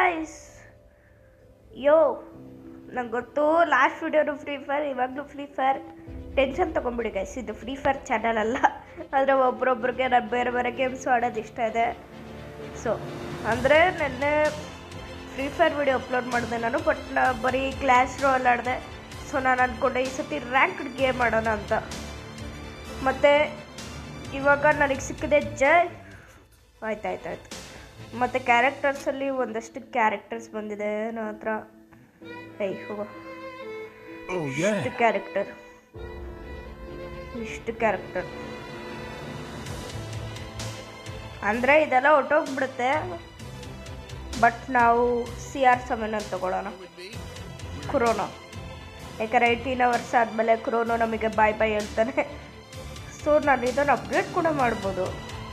Guys yo ನಂಗೆ ಗೊತ್ತು last ವಿಡಿಯೋನು ಫ್ರೀ ಫೈರ್ ಇವಾಗಲೂ ಫ್ರೀ ಫೈರ್ ಟೆನ್ಷನ್ ತೊಗೊಂಬಿಡಿ ಗೈಸ್ ಇದು ಫ್ರೀ ಫೈರ್ ಚಾನಲ್ ಅಲ್ಲ ಆದರೆ ಒಬ್ರೊಬ್ರಿಗೆ ನಾನು ಬೇರೆ ಬೇರೆ ಗೇಮ್ಸ್ ಆಡೋದು ಇಷ್ಟ ಇದೆ ಸೊ ಅಂದರೆ ನೆನ್ನೆ ಫ್ರೀ ಫೈರ್ ವಿಡಿಯೋ ಅಪ್ಲೋಡ್ ಮಾಡಿದೆ ನಾನು ಬಟ್ ನಾ ಬರೀ ಕ್ಲಾಸ್ ರೋಲ್ ಆಡಿದೆ ಸೊ ನಾನು ಅಂದ್ಕೊಂಡೆ ಈ ಸತಿ ರ್ಯಾಂಕ್ಡ್ ಗೇಮ್ ಆಡೋಣ ಅಂತ ಮತ್ತು ಇವಾಗ ನನಗೆ ಸಿಕ್ಕಿದೆ ಜೈ ಆಯ್ತು ಆಯ್ತು ಆಯ್ತು ಮತ್ತು ಕ್ಯಾರೆಕ್ಟರ್ಸಲ್ಲಿ ಒಂದಷ್ಟು ಕ್ಯಾರೆಕ್ಟರ್ಸ್ ಬಂದಿದೆ ನನ್ನ ಹತ್ರ ಏಯ್ ಹೋಗೋ Oh, yeah. ಇಷ್ಟು ಕ್ಯಾರೆಕ್ಟರ್ ಇಷ್ಟು ಕ್ಯಾರೆಕ್ಟರ್ ಅಂದರೆ ಇದೆಲ್ಲ ಹೊಟ್ಟೋಗ್ಬಿಡುತ್ತೆ ಬಟ್ ನಾವು ಸಿ ಆರ್ ಸೆವೆನ್ ಅಂತ ತಗೊಳ್ಳೋಣ ಕ್ರೋನೋ ಯಾಕಂದ್ರೆ ಏಯ್ಟೀನ್ ಅವರ್ಸ್ ಆದಮೇಲೆ ಕ್ರೋನೋ ನಮಗೆ ಬಾಯ್ ಬಾಯ್ ಹೇಳ್ತಾನೆ ಸೊ ನಾನು ಇದನ್ನು ಅಪ್ಗ್ರೇಡ್ ಕೂಡ ಮಾಡ್ಬೋದು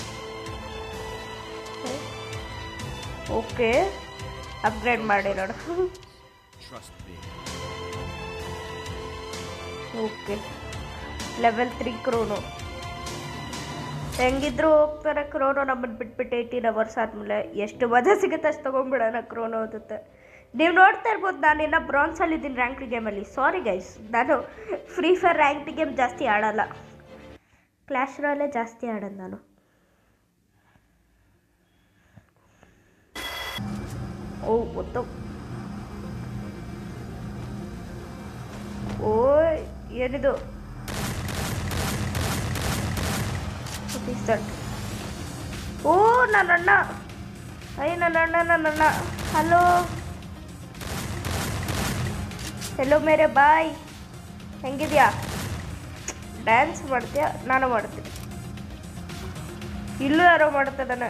ಓಕೆ ಅಪ್ಗ್ರೇಡ್ ಮಾಡಿರೋಣ Trust me. Okay level three ಕ್ರೋನು ಹೆಂಗಿದ್ರು ಹೋಗ್ತಾರೆ ಕ್ರೋನೋ ನಮ್ಮನ್ನು ಬಿಟ್ಬಿಟ್ಟು ಏಯ್ಟೀನ್ ಅವರ್ಸ್ ಆದಮೇಲೆ ಎಷ್ಟು ಮಜಾ ಸಿಗುತ್ತೆ ಅಷ್ಟು ತೊಗೊಂಡ್ಬಿಡೋಣ ಕ್ರೋನೋ ಓದುತ್ತೆ ನೀವು ನೋಡ್ತಾ ಇರ್ಬೋದು ನಾನು ಇನ್ನು ಬ್ರಾನ್ಸಲ್ಲಿ ಇದ್ದೀನಿ ರ್ಯಾಂಕ್ ಗೇಮಲ್ಲಿ ಸಾರಿ ಗೈಸ್ ನಾನು ಫ್ರೀ ಫೈರ್ ರ್ಯಾಂಕ್ ಗೇಮ್ ಜಾಸ್ತಿ ಆಡಲ್ಲ ಕ್ಲಾಶ್ ರಾಯಲ್ಲೇ ಜಾಸ್ತಿ ಆಡೋದು ನಾನು ಓ ಗೊತ್ತು ಓಯ್ ಏನಿದು What is that? ಓ ನನ್ನ ಅಣ್ಣ ಅಯ್ಯ ನನ್ನ ಅಣ್ಣ ನನ್ನ ಅಣ್ಣ ಹಲೋ ಹೆಲೋ ಮೇರೆ ಬಾಯ್ ಹೆಂಗಿದ್ಯಾ ಡ್ಯಾನ್ಸ್ ಮಾಡ್ತೀಯಾ ನಾನು ಮಾಡ್ತೀನಿ ಇಲ್ಲೂ ಯಾರೋ ಮಾಡ್ತಿದ್ದಾನೆ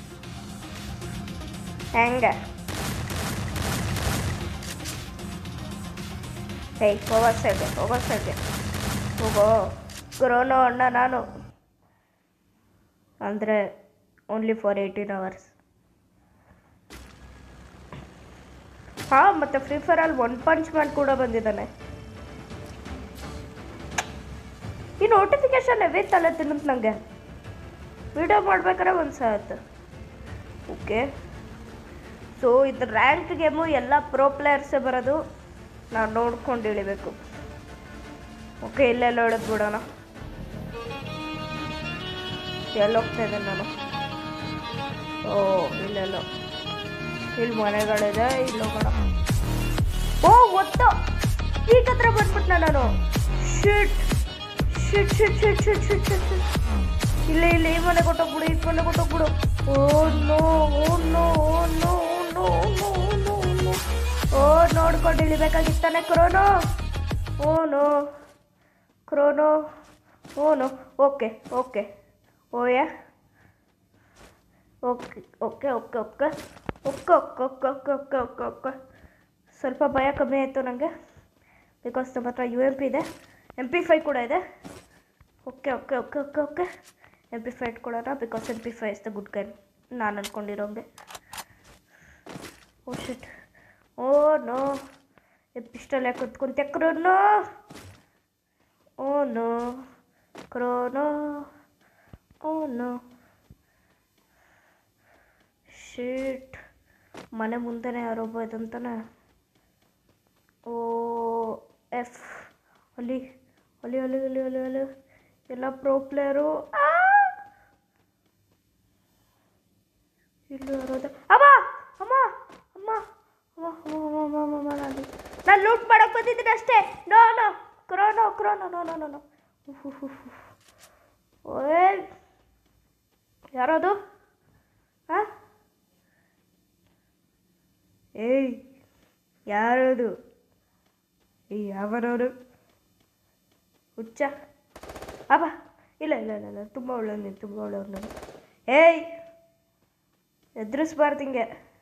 ಹೆಂಗೆ ಹೇಯ್ ಹೋಗೋ ಸೈಡ್ಗೆ ಹೋಗೋ ಸೈಡ್ಗೆ ಹೋಗೋ ಕೊರೋನಾ ಅಣ್ಣ ನಾನು ಅಂದರೆ ಓನ್ಲಿ ಫಾರ್ ಏಯ್ಟೀನ್ ಅವರ್ಸ್ ಹಾಂ ಮತ್ತು ಫ್ರೀ ಫೈರಲ್ಲಿ ಒನ್ ಪಂಚ್ ಮ್ಯಾನ್ ಕೂಡ ಬಂದಿದ್ದಾನೆ ಈ ನೋಟಿಫಿಕೇಶನ್ ಎವೇ ತಲೆ ತಿನ್ನತ್ ನನಗೆ ವಿಡಿಯೋ ಮಾಡ್ಬೇಕಾದ್ರೆ ಒಂದು ಸಾಯತ್ತು ಓಕೆ ಸೊ ಇದು ರ್ಯಾಂಕ್ ಗೇಮು ಎಲ್ಲ ಪ್ರೋ ಪ್ಲೇಯರ್ಸೇ ಬರೋದು ನಾವು ನೋಡ್ಕೊಂಡು ಇಳಿಬೇಕು ಓಕೆ ಇಲ್ಲೆಲ್ಲ ಇಳಿದು ಬಿಡೋಣ ಎಲ್ಲಿ ಹೋಗ್ತಾ ಇದ್ದೇನೆ ನಾನು ಓ ಇಲ್ಲೆಲ್ಲೋ ಇಲ್ಲಿ ಮನೆಗಳಿದೆ ಇಲ್ಲಿ ಹೋಗೋಣ ಓ ಒತ್ತು ಈಗ ಹತ್ರ ಬಂದ್ಬಿಟ್ನ ನಾನು ಶಿಟ್ ಶಿಟ್ ಶಿಟ್ ಶಿಟ್ ಶಿಟ್ ಶಿಟ್ ಶಿಟ್ ಶಿಟ್ ಇಲ್ಲಿ ಇಲ್ಲಿ ಈ ಮನೆ ಕೊಟ್ಟೋಗ್ಬಿಡು ಈ ಮನೆ ಕೊಟ್ಟೋಗ್ಬಿಡು oh no oh no oh no oh no oh no oh no oh ನೋಡ್ಕೊಂಡು ಇಳಿಬೇಕಾಗಿತ್ತಾನೆ Chrono oh no Chrono oh no okay okay ಓಯ okay okay okay okay okay okay okay okay okay okay okay ಸ್ವಲ್ಪ ಭಯ ಕಮ್ಮಿ ಆಯಿತು ನನಗೆ because ನಮ್ಮ ಹತ್ರ ಯು ಎಮ್ ಪಿ ಇದೆ ಎಮ್ ಪಿ ಫೈ ಕೂಡ ಇದೆ okay okay okay okay okay M P five ಇಟ್ಕೊಳ್ಳೋಣ because M P five is the good gun ನಾನು ಅಂದ್ಕೊಂಡಿರೋಂಗೆ oh shit oh no pistol ಯಾಕೆ ಕುತ್ಕೊಂತೆ Chrono oh no Chrono oh no shit ಮನೆ ಮುಂದೆನೇ ಯಾರೊಬ್ಬ ಇದಂತಾನೆ ಓ F ಅಲ್ಲಿ ಅಲ್ಲಿ ಅಲ್ಲಿ ಅಲ್ಲಿ ಅಲ್ಲಿ ಅಲ್ಲಿ ಎಲ್ಲ ಪ್ರೋ ಪ್ಲೇಯರು ಇಲ್ಲೂ ಯಾರೋದ ಅಮ್ಮ ಅಮ್ಮ ಅಮ್ಮ ಅಮ್ಮ ಅಮ್ಮ ಅಮ್ಮ ಅಮ್ಮ ಅಮ್ಮ ಅಮ್ಮ ನಾನು ನಾನು ಲೂಟ್ ಮಾಡಕ್ಕೆ ಬಂದಿದ್ದೀನಿ ಅಷ್ಟೇ no no Chrono Chrono no no no no ಓಯ್ ಯಾರದು ಹಾಂ ಏಯ್ ಯಾರದು ಏಯ್ ಯಾವನವರು ಹುಚ್ಚ ಅಬ್ಬ ಇಲ್ಲ ಇಲ್ಲ ಇಲ್ಲ ಇಲ್ಲ ತುಂಬ ಒಳ್ಳೆಯವ್ರು ನೀನು ತುಂಬ ಒಳ್ಳೆಯವ್ರು ನಾನು ಏಯ್ ಎದುರಿಸ್ಬಾರ್ದು ಹಿಂಗೆ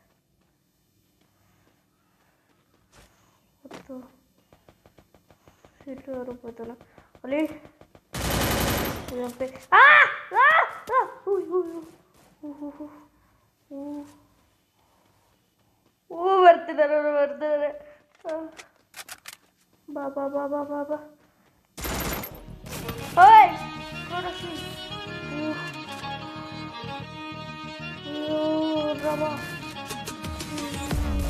ಮತ್ತು ಇಲ್ಲೂ ಯಾರೋ ಬರ್ತಾನ ಅಲ್ಲಿ ಇದೊಂದು ಆ! ಆ! ಆ! ಉಯ್, ಉಯ್, ಉಯ್. ಹೂ, ಹೂ, ಹೂ. ಹೂ. ಹೂ ಬರ್ತಿದ್ದಾರೆ ಅವ್ರು ಬರ್ತಿದ್ದಾರೆ ಆ. ಬಾ ಬಾ ಬಾ ಬಾ ಬಾ ಬಾ ಓಯ್ ನೋಡಕ್ಕಿ ಅಯ್ಯೋ ರವ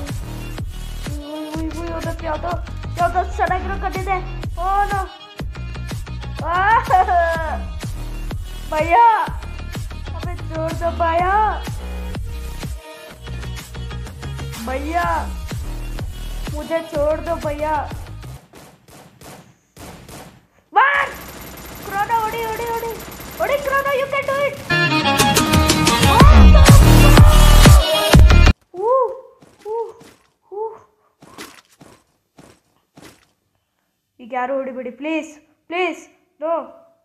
ಇವತ್ತು ಯಾವುದೋ ಯಾವುದೋ ಚೆನ್ನಾಗಿರೋ ಕಟ್ಟಿದೆ ಓನು ಭಯ ಅಬೆ ಜೋರ್ ದೋ ಭಯ भैया मुझे छोड़ दो भैया One! Chrono, Odi, Odi, Odi. Odi, Chrono, you can do it. Ooh, ooh, ooh. ಈಗ ಯಾರು ಹೊಡಿಬೇಡಿ ಪ್ಲೀಸ್ ಪ್ಲೀಸ್ ನೋ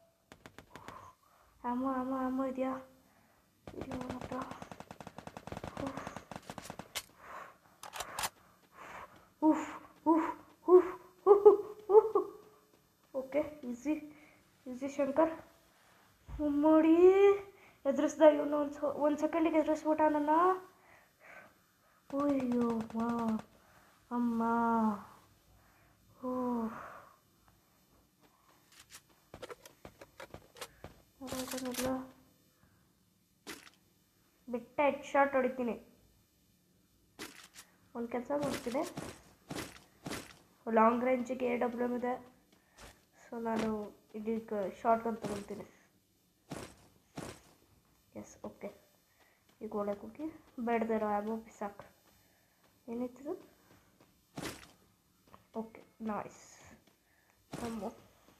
ಅಮ್ಮ ಅಮ್ಮ ಅಮ್ಮ ಇದೆಯಾ ಇಲ್ಲ ಅವನ ಹತ್ರ ಉಫ್ ಉಫ್ ಉಫ್ ಉಫ್ ಓಕೆ ಈಸಿ ಈಸಿ ಶಂಕರ್ ಮಾಡಿ ಎದುರಿಸ್ದ ಇವನು ಒಂದು ಒಂದು ಸೆಕೆಂಡಿಗೆ ಎದುರಿಸ್ಬಿಟ್ಟ ನನ್ನ ಅಯ್ಯೋ ಅಮ್ಮ ಅಮ್ಮ ಓ ಅದನ್ನೆಲ್ಲ ಬಿಟ್ಟ ಹೆಡ್ ಶಾಟ್ ಹೊಡಿತೀನಿ ಒಂದು ಕೆಲಸ ಮಾಡ್ತೀನಿ ಲಾಂಗ್ ರೇಂಜಿಗೆ ಎ ಡಬ್ಲ್ಯೂ ಎಮ್ ಇದೆ ಸೊ ನಾನು ಇದೀಗ ಶಾರ್ಟ್ ಗನ್ ತೊಗೊತೀನಿ ಎಸ್ ಓಕೆ ಈಗ ಒಳಗೆ ಹೋಗಿ ಬೇಡದಿರೋ ಆ್ಯಮೋ ಬಿಸಾಕ್ ಏನಿತ್ತು ಓಕೆ ನಾಯ್ಸ್ ಅಮ್ಮು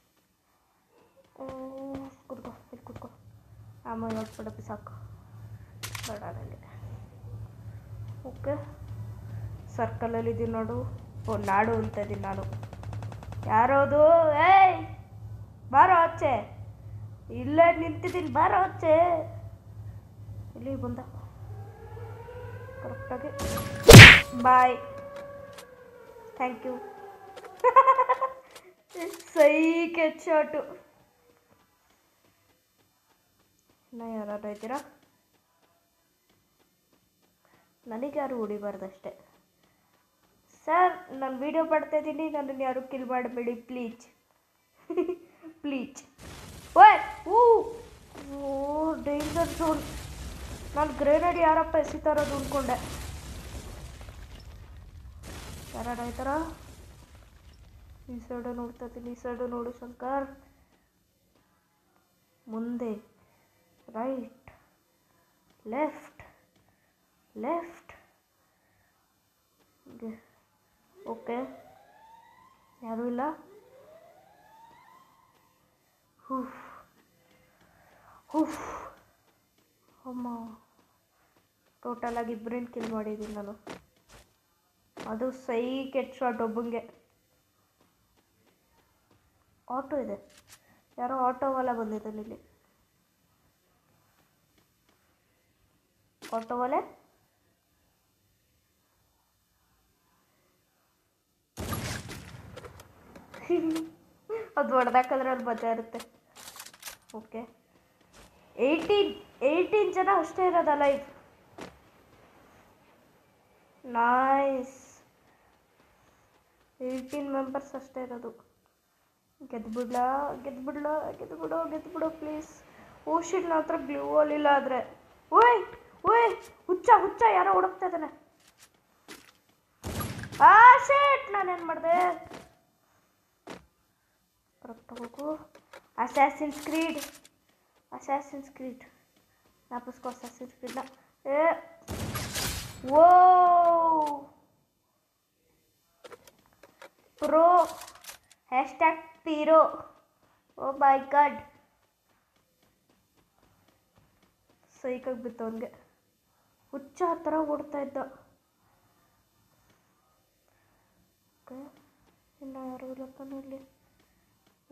ಕುತ್ಕೋ ಇಲ್ಲಿ ಕುತ್ಕೋ ಆಮ ಇವತ್ತು ಬೇಡ ಬಿಸಾಕು ಬೇಡ ನನಗೆ ಓಕೆ ಸರ್ಕಲಲ್ಲಿ ಇದ್ದೀನಿ ನೋಡು ಓ ನಾಡು ಅಂತ ಇದ್ದೀನಿ ನಾನು ಯಾರೋದು ಏಯ್ ಬಾರೋ ಆಚೆ ಇಲ್ಲೇ ನಿಂತಿದ್ದೀನಿ ಬಾರೋ ಆಚೆ ಇಲ್ಲಿ ಬಂದ ಕರೆಕ್ಟಾಗಿ ಬಾಯ್ ಥ್ಯಾಂಕ್ ಯು ಸೈ ಕೆಚ್ ಶಾಟು ಇನ್ನು ಯಾರಾದ್ರು ಇದ್ದೀರಾ ನನಗೆ ಯಾರು ಹೊಡಿಬಾರ್ದಷ್ಟೇ ಸರ್ ನಾನು ವಿಡಿಯೋ ಮಾಡ್ತಾ ಇದ್ದೀನಿ ನನ್ನನ್ನು ಯಾರು ಕಿಲ್ ಮಾಡಬೇಡಿ ಪ್ಲೀಜ್ ಪ್ಲೀಜ್ ಓಯ್ ಊ ಓ ಡೇಂಜರ್ ಝೋನ್ ನಾನು ಗ್ರೇನೇಡ್ ಯಾರಪ್ಪ ಎಸಿತಾರೋದು ಅಂದ್ಕೊಂಡೆ ಯಾರು ಆಯ್ತಾರ ಈ ಸೈಡು ನೋಡ್ತಾ ಇದ್ದೀನಿ ಈ ಸೈಡು ನೋಡು ಶಂಕರ್ ಮುಂದೆ ರೈಟ್ ಲೆಫ್ಟ್ ಲೆಫ್ಟ್ ಓಕೆ ಯಾರೂ ಇಲ್ಲ ಹುಫ್ ಹುಫ್ ಅಮ್ಮ ಟೋಟಲಾಗಿ ಇಬ್ಬರನ್ನ ಕಿಲ್ ಮಾಡಿದ್ದೀನಿ ನಾನು ಅದು ಸೈ ಕೆಟ್ ಶಾಟ್ ಒಬ್ಬಂಗೆ ಆಟೋ ಇದೆ ಯಾರೋ ಆಟೋವಾಲ ಬಂದಿದ್ದಾನೆ ಇಲ್ಲಿ ಆಟೋವಾಲೆ ಅದು ಹೊಡೆದಾಕಿದ್ರೆ ಅಲ್ಲಿ ಮಜಾ ಇರುತ್ತೆ ಓಕೆ ಏಯ್ಟೀನ್ ಏಯ್ಟೀನ್ ಜನ ಅಷ್ಟೇ ಇರೋದಲ್ಲ ಇದು ನಾಯ್ಸ್ ಏಯ್ಟೀನ್ ಮೆಂಬರ್ಸ್ ಅಷ್ಟೇ ಇರೋದು ಗೆದ್ಬಿಡ್ಲಾ ಗೆದ್ಬಿಡ್ಲಾ ಗೆದ್ಬಿಡು ಗೆದ್ಬಿಡು ಪ್ಲೀಸ್ ಓ ಶಿಟ್ ನನ್ನ ಹತ್ರ ಗ್ಲೂ ಇಲ್ಲ ಆದರೆ ಓಯ್ ಓಯ್ ಹುಚ್ಚ ಹುಚ್ಚ ಯಾರೋ ಹುಡುಕ್ತಾ ಇದ್ದಾನೆ ಆ ಶೇಟ್ ನಾನೇನು ಮಾಡಿದೆ ಕರೆಕ್ಟ್ ಹೋಗು ಅಸ್ಯಾಸಿನ್ಸ್ ಕ್ರೀಡ್ ಅಸ್ಯಾಸಿನ್ಸ್ ಕ್ರೀಡ್ ನಾಪಸ್ಕೋ ಅಸ್ಯಾಸಿನ್ಸ್ ಕ್ರೀಡ್ನ ಏ ಓ ಪ್ರೋ ಹ್ಯಾಶ್ಟ್ಯಾಗ್ ಪೀರೋ ಓ ಮೈ ಗಾಡ್ ಸೈಕಾಗಿ ಬಿತ್ತು ಅವನಿಗೆ ಹುಚ್ಚ ಆ ಥರ ಓಡ್ತಾ ಇದ್ದ ಓಕೆ ಇನ್ನು ಯಾರು ಇಲ್ಲಪ್ಪ ಇಲ್ಲಿ ಓ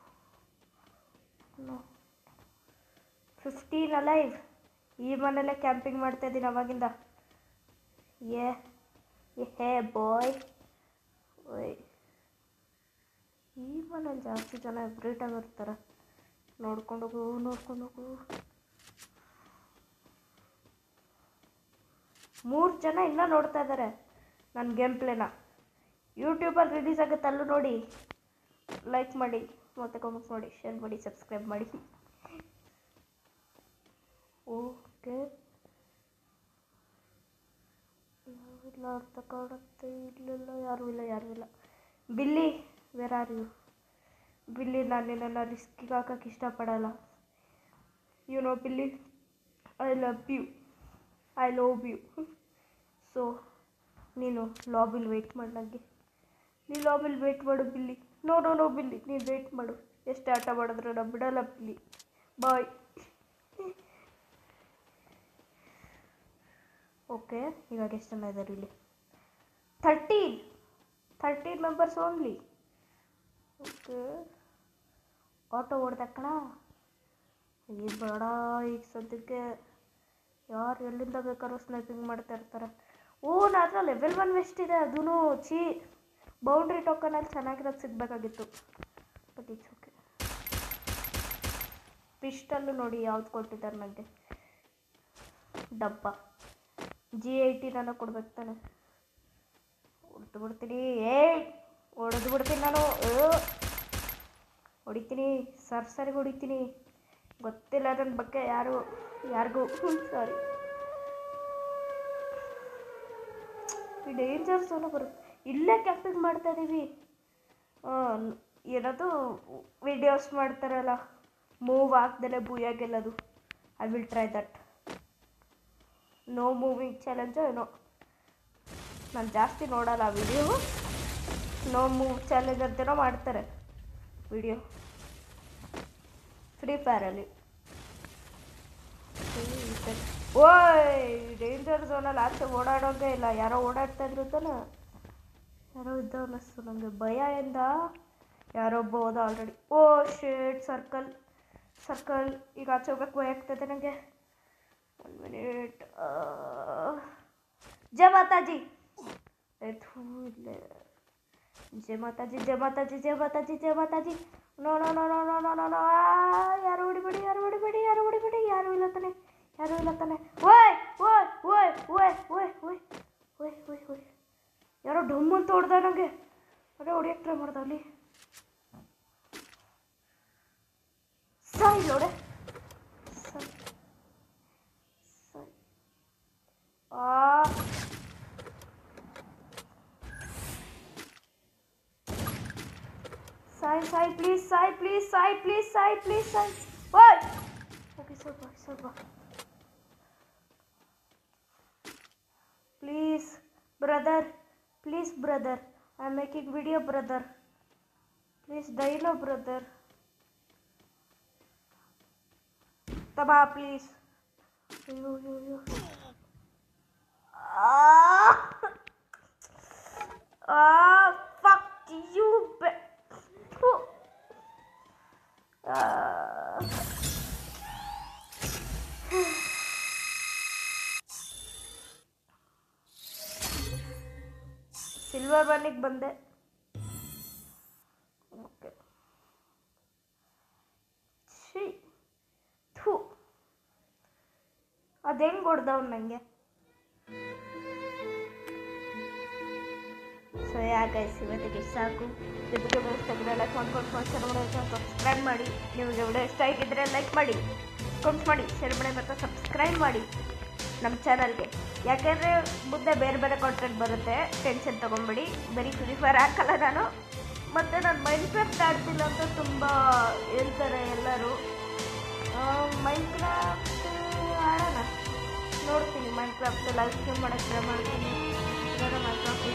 ಫಿಫ್ಟೀನ್ ಅಲೈವ್ ಈ ಮನೆಯಲ್ಲೇ ಕ್ಯಾಂಪಿಂಗ್ ಮಾಡ್ತಾ ಇದ್ದೀನಿ ಅವಾಗಿಂದ ಏ ಹೇ ಬಾಯ್ ಓಯ್ ಈ ಮನೇಲಿ ಜಾಸ್ತಿ ಜನ ಎವ್ರಿಟೈಮ್ ಇರ್ತಾರೆ ನೋಡ್ಕೊಂಡು ಹೋಗು ನೋಡ್ಕೊಂಡು ಹೋಗು ಮೂರು ಜನ ಇನ್ನೂ ನೋಡ್ತಾ ಇದ್ದಾರೆ ನನ್ನ ಗೇಮ್ ಪ್ಲೇನ ಯೂಟ್ಯೂಬಲ್ಲಿ ರಿಲೀಸ್ ಆಗುತ್ತೆ ಅಲ್ಲೂ ನೋಡಿ ಲೈಕ್ ಮಾಡಿ ಮತ್ತೆ ಕಾಮೆಂಟ್ ಮಾಡಿ ಶೇರ್ ಮಾಡಿ ಸಬ್ಸ್ಕ್ರೈಬ್ ಮಾಡಿ ಓಕೆ ಇಲ್ಲ ಅಂತ ಕಾಣುತ್ತೆ ಇಲ್ಲೆಲ್ಲ ಯಾರೂ ಇಲ್ಲ ಯಾರೂ ಇಲ್ಲ Billy where are you Billy ನಾನು ನಿನ್ನನ್ನು ರಿಸ್ಕಿಗೆ ಹಾಕಕ್ಕೆ ಇಷ್ಟಪಡಲ್ಲ you know Billy I love you I love you so ನೀನು ಲಾಬಿಲ್ ವೆಯ್ಟ್ ಮಾಡಿ ನನಗೆ ನೀನು ಲಾಬಿಲ್ ವೆಯ್ಟ್ ಮಾಡು Billy no no no Billy ನೀನು ವೆಯ್ಟ್ ಮಾಡು ಎಷ್ಟೇ ಆಟ ಮಾಡಿದ್ರು ನಾನು ಬಿಡಲ್ಲ ಬಿಲ್ಲಿ ಬಾಯ್ ಓಕೆ ಇವಾಗ ಎಷ್ಟು ಜನ ಇದ್ದಾರೆ ಇಲ್ಲಿ thirteen thirteen members only okay auto ಓಡ್ದಕ್ಕಣ ಈ ಬೇಡ ಈಗ ಸದ್ಯಕ್ಕೆ ಯಾರು ಎಲ್ಲಿಂದ ಬೇಕಾದ್ರೂ ಸ್ನೈಪಿಂಗ್ ಮಾಡ್ತಾ ಇರ್ತಾರೆ ಓ ನನ್ನ ಲೆವೆಲ್ ಒನ್ ವೆಸ್ಟ್ ಇದೆ ಅದೂ ಚೀ ಬೌಂಡ್ರಿ ಟೋಕನಲ್ಲಿ ಚೆನ್ನಾಗಿರೋದು ಸಿಗಬೇಕಾಗಿತ್ತು ಬಟ್ ಇಟ್ಸ್ ಓಕೆ ಪಿಸ್ಟಲ್ಲು ನೋಡಿ ಯಾವ್ದು ಕೊಟ್ಟಿದ್ದಾರೆ ನನಗೆ ಡಬ್ಬ ಜಿ ಐಟಿ ನಾನು ಕೊಡ್ಬೇಕು ತಾನೆ ಹೊಡೆದು ಬಿಡ್ತೀನಿ ಏಯ್ ಹೊಡೆದು ಬಿಡ್ತೀನಿ ನಾನು ಏ. ಹೊಡಿತೀನಿ ಸರ್ ಸರಿ ಹೊಡಿತೀನಿ ಗೊತ್ತಿಲ್ಲ ನನ್ನ ಬಗ್ಗೆ ಯಾರು ಯಾರಿಗೂ ಸಾರಿ ಈ ಡೇಂಜರ್ ಝೋನು ಬರುತ್ತೆ ಇಲ್ಲೇ ಕ್ಯಾಂಪಿಂಗ್ ಮಾಡ್ತಾ ಇದ್ದೀವಿ ಏನದು ವಿಡಿಯೋಸ್ ಮಾಡ್ತಾರಲ್ಲ ಮೂವ್ ಆಗ್ದಲೇ ಭೂಯ ಗೆಲ್ಲೋದು I will try that no moving challenge ಏನೋ ನಾನು ಜಾಸ್ತಿ ನೋಡಲ್ಲ ಆ ವಿಡಿಯೋ ನೋ ಮೂವ್ ಚಾಲೆಂಜ್ ಅಂತೇನೋ ಮಾಡ್ತಾರೆ ವಿಡಿಯೋ ಫ್ರೀ ಫೈರಲ್ಲಿ ಓಯ್ ಡೇಂಜರ್ ಝೋನಲ್ಲಿ ಆಚೆ ಓಡಾಡೋಂಗೆ ಇಲ್ಲ ಯಾರೋ ಓಡಾಡ್ತಾ ಇದ್ರು ತಾನೆ ಯಾರೋ ಇದ್ದ ಅನ್ನಿಸ್ತು ನನಗೆ ಭಯ ಎಂದ ಯಾರೊಬ್ಬ ಹೋದ already oh shade circle circle ಈಗ ಆಚೆ ಹೋಗಕ್ಕೆ ಭಯ ಆಗ್ತದೆ ನನಗೆ ಒನ್ ಮಿನಿಟ್ ಜಯ ಮಾತಾಜಿ ಏ ಥೂ ಇಲ್ಲೇ ಜಯ ಮಾತಾಜಿ ಜಯ ಮಾತಾಜಿ ಜಯ ಮಾತಾಜಿ ಜಯ Mataji no no no no no no no no ಯಾರು ಹೊಡಿಬೇಡಿ ಯಾರು ಹೊಡಿಬೇಡಿ ಯಾರು ಹೊಡಿಬೇಡಿ ಯಾರು ಇಲ್ಲ ತಾನೆ ಯಾರು ಇಲ್ಲ ತಾನೆ ಓಯ್ ಓಯ್ ಓಯ್ ಓಯ್ ಓಯ್ ಓಯ್ ಓಯ್ ಓಯ್ ಓಯ್ ಯಾರೋ ಡಮ್ ಅಂತ ಹೊಡ್ದ ನನಗೆ ಅದೇ ಹೊಡಿಯಕ್ಕೆ ಟ್ರೈ ಮಾಡ್ದ ಅಲ್ಲಿ ಸಾಯಿ ನೋಡೆ ಸಾಯಿ ಸಾಯಿ ಆ Sai Sai please Sai please Sai please Sai please Sai ಓಯ್ ಓಕೆ ಸ್ವಲ್ಪ ಸ್ವಲ್ಪ please brother please brother I am making video brother please ಡೈಲೋ ಬ್ರದರ್ ತಬಾ ಪ್ಲೀಸ್ ಅಯ್ಯೋ ಅಯ್ಯೋ ಅಯ್ಯೋ Ah! Ah, fuck you, be- Phew. Ah. Silver ಬನ್ನಿಗೆ ಬಂದೆ ಓಕೆ ಛೀ ಥೂ ಅದು ಹೆಂಗೆ ಹೊಡ್ದವ್ ನನಗೆ ಸೊ ಗೈಸ್ ಇವತ್ತಿಗೆ ಇಷ್ಟ ಸಾಕು ನಿಮಗೆ ವಿಡಿಯೋ ಇಷ್ಟ ಆಗಿದ್ರೆ ಲೈಕ್ ಮಾಡ್ಕೊಂಡು ಸಬ್ಸ್ಕ್ರೈಬ್ ಮಾಡಿ ನಿಮಗೆ ವಿಡಿಯೋ ಇಷ್ಟ ಆಗಿದ್ರೆ ಲೈಕ್ ಮಾಡಿ ಕಮೆಂಟ್ ಮಾಡಿ ಶೇರ್ ಮಾಡಿ ಮತ್ತು ಸಬ್ಸ್ಕ್ರೈಬ್ ಮಾಡಿ ನಮ್ಮ ಚಾನಲ್ಗೆ ಯಾಕೆಂದರೆ ಮುಂದೆ ಬೇರೆ ಬೇರೆ ಕಾಂಟೆಂಟ್ ಬರುತ್ತೆ ಟೆನ್ಷನ್ ತೊಗೊಂಬೇಡಿ ಬರೀ ಫ್ರೀ ಫೈರ್ ಹಾಕಲ್ಲ ನಾನು ಮತ್ತು ನಾನು ಮೈಂಡ್ ಕ್ರಾಫ್ಟ್ ಆಡ್ತಿಲ್ಲ ಅಂತ ತುಂಬ ಹೇಳ್ತಾರೆ ಎಲ್ಲರೂ ಮೈಂಡ್ ಕ್ರಾಫ್ಟ್ ಆಡೋಣ ನೋಡ್ತೀನಿ ಮೈಂಡ್ ಕ್ರಾಫ್ಟ್ ಲೈವ್ ಸ್ಟ್ರೀಮ್ ಮಾಡೋಕ್ಕೆ ಟ್ರೈ ಮಾಡ್ತೀನಿ ಇವಾಗ ಮೈಂಡ್ ಕ್ರಾಫ್ಟ್